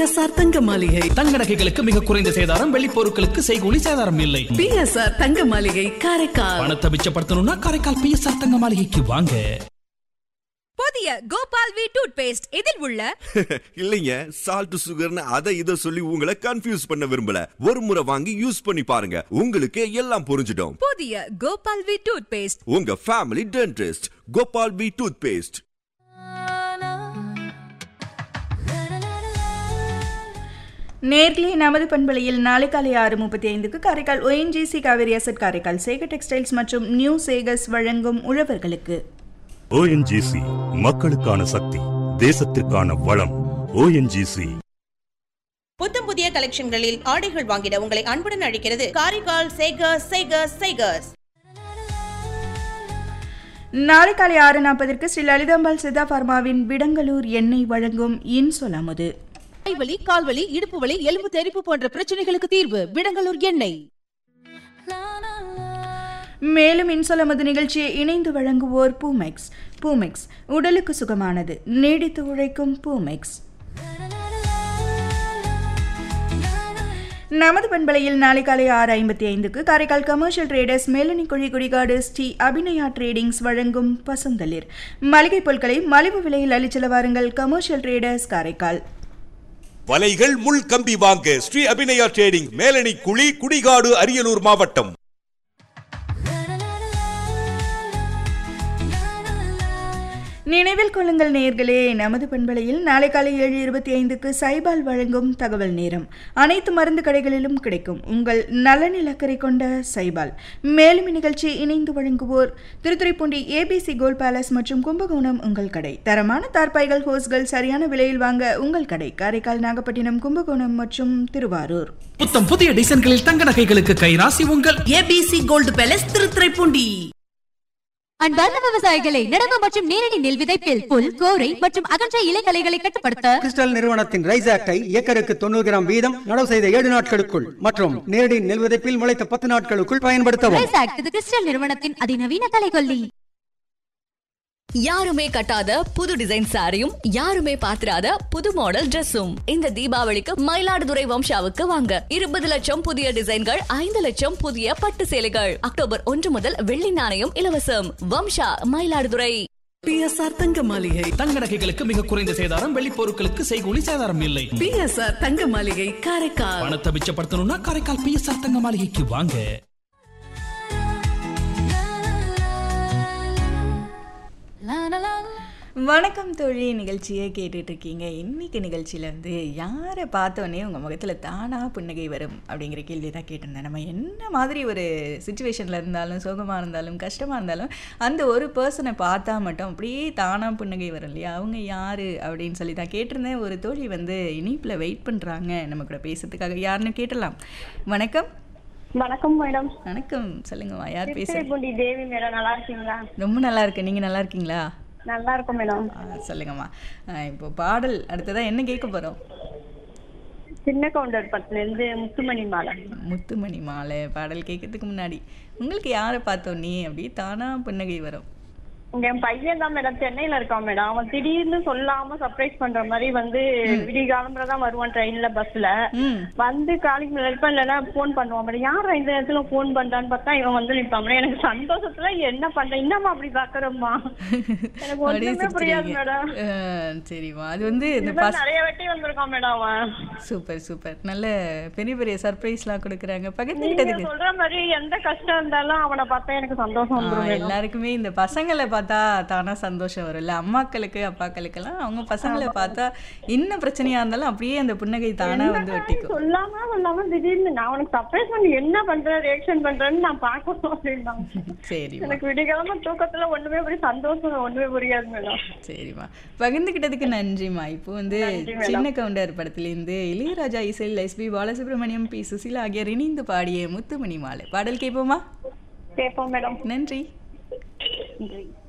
PSR தங்க மாளிகை தங்க நகைகளுக்கு மிக குறைந்த சேதாரம் வெள்ளி பொருட்களுக்கு செய்கூலி சேதாரம் இல்லை பிஎஸ்ஆர் தங்க மாளிகை காரைக்கால் பணத்தை மிச்சப்படுத்தணும்னா காரைக்கால் பிஎஸ்ஆர் தங்க மாளிகைக்கு வாங்க புதிய கோபால் வி டூத் பேஸ்ட் இதில் உள்ள இல்லைங்க சால்ட் சுகர்னு அதை இதை சொல்லி உங்களை கன்ஃபியூஸ் பண்ண விரும்பல ஒரு முறை வாங்கி யூஸ் பண்ணி பாருங்க உங்களுக்கு எல்லாம் புரிஞ்சிடும் புதிய கோபால் வி டூத் பேஸ்ட் உங்க family dentist Gopal P toothpaste நேர்களே நமது பண்பலையில் நாளை காலை ஆறு முப்பத்தி ஐந்துக்கு Karaikal ONGC Cauvery asset Karaikal Sekar textiles மற்றும் நியூ சேகர்ஸ் வழங்கும் உழவர்களுக்கு ஓஎன்ஜிசி மக்களுக்கான சக்தி தேசத்திற்கான வளம் ஓஎன்ஜிசி புத்தம் புதிய கலெக்ஷன்களில் ஆடைகள் வாங்கிட உங்களை அன்புடன் அழைக்கிறது காரைக்கால் சேகர்ஸ் சேகர்ஸ் சேகர்ஸ் நாளை காலை ஆறு நாற்பதற்கு ஸ்ரீ லலிதாம்பாள் சித்தா பார்மாவின் விடங்கலூர் எண்ணெய் வழங்கும் இன்சொலமுது கைவலி கால்வலி இடுப்பு வலி எலும்பு தெறிப்பு போன்ற பிரச்சனைகளுக்கு தீர்வு விடங்கலூர் எண்ணெய் மேலும் இன்சொலமுது நிகழ்ச்சியை இணைந்து வழங்குவோர் பூமெக்ஸ் பூமெக்ஸ் உடலுக்கு சுகமானது நீடித்து உழைக்கும் பூமெக்ஸ் நமது பண்பலையில் நாளை காலை ஆறு ஐம்பத்தி ஐந்துக்கு காரைக்கால் கமர்ஷியல் ட்ரேடர்ஸ் மேலனி குழி குடிகாடு ஸ்ரீ அபிநயா ட்ரேடிங்ஸ் வழங்கும் பசுந்தளிர் மளிகை பொருட்களை மலிவு விலையில் அளிச்சல வாருங்கள் கமர்ஷியல் ட்ரேடர்ஸ் காரைக்கால் வலைகள் முள் கம்பி வாங்க ஸ்ரீ அபிநயா ட்ரேடிங் மேலணி குழி குடிகாடு அரியலூர் மாவட்டம் நினைவில் கொள்ளுங்கள் நேர்களே நமது பண்பலையில் நாளை காலை ஏழு இருபத்தி ஐந்துக்கு சைபால் வழங்கும் தகவல் நேரம் அனைத்து மருந்து கடைகளிலும் கிடைக்கும் உங்கள் நலனில் அக்கறை கொண்ட சைபால் மேலும் இந்நிகழ்ச்சி இணைந்து வழங்குவோர் திருத்துறைப்பூண்டி ஏபிசி கோல் பேலஸ் மற்றும் கும்பகோணம் உங்கள் கடை தரமான தார்பாய்கள் ஹோஸ்கள் சரியான விலையில் வாங்க உங்கள் கடை காரைக்கால் நாகப்பட்டினம் கும்பகோணம் மற்றும் திருவாரூர் புத்தம் புதிய டிசைன்களில் தங்க நகைகளுக்கு கைராசி உங்கள் ஏபிசி கோல்டு பேலஸ் திருத்துறைப்பூண்டி அன்பார்ந்த விவசாயிகளை நடவு மற்றும் நேரடி நெல் விதைப்பில் புல் கோரை மற்றும் அகன்ற இலைகளைகளை கட்டுப்படுத்த கிறிஸ்டல் நிறுவனத்தின் ரைஸ் ஆக்டை ஏக்கருக்கு தொண்ணூறு கிராம் வீதம் நடவு செய்த ஏழு நாட்களுக்குள் மற்றும் நேரடி நெல் விதைப்பில் முளைத்த பத்து நாட்களுக்குள் பயன்படுத்தவும் ரைஸ் ஆக்ட் இது கிறிஸ்டல் நிறுவனத்தின் அதிநவீன கலைகொல்லி யாருமே கட்டாத புது டிசைன் சாரியும் யாருமே பாத்திராத புது மாடல் Dressum இந்த தீபாவளிக்கு மயிலாடுதுறை வம்சாவுக்கு வாங்க இருபது லட்சம் புதிய டிசைன்கள் ஐந்து லட்சம் புதிய பட்டு சேலைகள் அக்டோபர் ஒன்று முதல் வெள்ளி நாணயம் இலவசம் வம்சா மயிலாடுதுறை பிஎஸ்ஆர் தங்க மாளிகை தங்க நகைகளுக்கு மிக குறைந்த சேதாரம் வெள்ளி பொருட்களுக்கு செய்கூலி சேதாரம் இல்லை பிஎஸ்ஆர் தங்க மாளிகை காரைக்கால் பணத்தை மிச்சப்படுத்தணும்னா காரைக்கால் பிஎஸ்ஆர் தங்க மாளிகைக்கு வாங்க வணக்கம் தோழி நிகழ்ச்சியை கேட்டுட்டு இருக்கீங்க இன்னைக்கு நிகழ்ச்சியில் வந்து யாரை பார்த்தோன்னே உங்கள் முகத்தில் தானாக புன்னகை வரும் அப்படிங்கிற கேள்வி தான் கேட்டிருந்தேன் நம்ம என்ன மாதிரி ஒரு சுச்சுவேஷனில் இருந்தாலும் சோகமாக இருந்தாலும் கஷ்டமாக இருந்தாலும் அந்த ஒரு பர்சனை பார்த்தா மட்டும் அப்படியே தானாக புன்னகை வரும் இல்லையா அவங்க யார் அப்படின்னு சொல்லி தான் கேட்டிருந்தேன் ஒரு தோழி வந்து இனிப்பில் வெயிட் பண்ணுறாங்க நம்ம கூட பேசுறதுக்காக யாருன்னு கேட்டலாம் வணக்கம் வணக்கம் மேடம் வணக்கம் சொல்லுங்கம்மா யார் பேசுறீங்க திருத்துறைப்பூண்டி தேவி மேடம் நல்லா இருக்கீங்களா ரொம்ப நல்லா இருக்கு நீங்கள் நல்லா இருக்கீங்களா நல்லா இருக்கும் மேடம் ஆ, சொல்லுங்கம்மா ஆ, இப்போ பாடல் அடுத்ததா என்ன கேட்க போறோம் சின்ன கவுண்டர் பத்துல இருந்து முத்துமணி மாலை முத்துமணி மாலை பாடல் கேட்கறதுக்கு முன்னாடி உங்களுக்கு யாரை பார்த்தோம் நீ அப்படி தானா புன்னகை வரும் என் பையன் தான் மேடம் சென்னையில இருக்கான் மேடம் அவன் திடீர்னு சொல்லாம சர்ப்ரைஸ் பண்ற மாதிரி வந்து விடிய காலம்புற தான் வருவான் ட்ரெயின்ல பஸ்ல வந்து காலிங் நிற்பேன் இல்லைன்னா போன் பண்ணுவான் மேடம் யாரா இந்த நேரத்துல போன் பண்றான்னு பார்த்தா இவன் வந்து நிற்பான் மேடம் எனக்கு சந்தோஷத்துல என்ன பண்றேன் இன்னமா அப்படி பாக்குறோம்மா எனக்கு அப்படியே ஒண்ணுமே புரியாது சிரிக்கிறீங்க. மேடம் ஆ, சரிம்மா அது வந்து இந்த இதுதான் பஸ் நிறைய வெட்டி வந்திருக்கான் மேடம் அவன் சூப்பர் சூப்பர் நல்ல பெரிய பெரிய சர்ப்ரைஸ்லாம் கொடுக்குறாங்க நீங்க பகிர்ந்துக்கிட்டதுக்கு சொல்ற மாதிரி எந்த கஷ்டம் இருந்தாலும் அவனை பார்த்தா எனக்கு சந்தோஷம் ஆ, வந்துரும் மேடம். எல்லாருக்குமே இந்த பசங்களை பார்த்தா தானா சந்தோஷம் வரும்ல அம்மாக்களுக்கு அப்பாக்களுக்கெல்லாம் அவங்க பசங்களை பார்த்தா என்ன பிரச்சனையா இருந்தாலும் அப்படியே அந்த புன்னகை தானா வந்து ஒட்டிக்கும் சொல்லாம சொல்லாம திடீர்னு நான் உனக்கு சர்ப்ரைஸ் பண்ணி என்ன பண்றேன் ரியாக்ஷன் பண்றேன்னு நான் பார்க்கணும் அப்படின்னாங்க சரிம்மா எனக்கு விடிகாலமா தூக்கத்துல ஒண்ணுமே அப்படி சந்தோஷம் ஒண்ணுமே புரியாது மேடம் சரிம்மா பகிர்ந்துக்கிட்டதுக்கு நன்றிம்மா இப்போ வந்து நன்றி மேடம். சின்ன கவுண்டர் படத்துலேருந்து இளையராஜா இசையில் எஸ்பி பாலசுப்ரமணியம் பி சுசீலா ஆகியோர் இணைந்து பாடிய முத்துமணி மாலை பாடல் கேட்போமா கேட்போம் மேடம் நன்றி நன்றி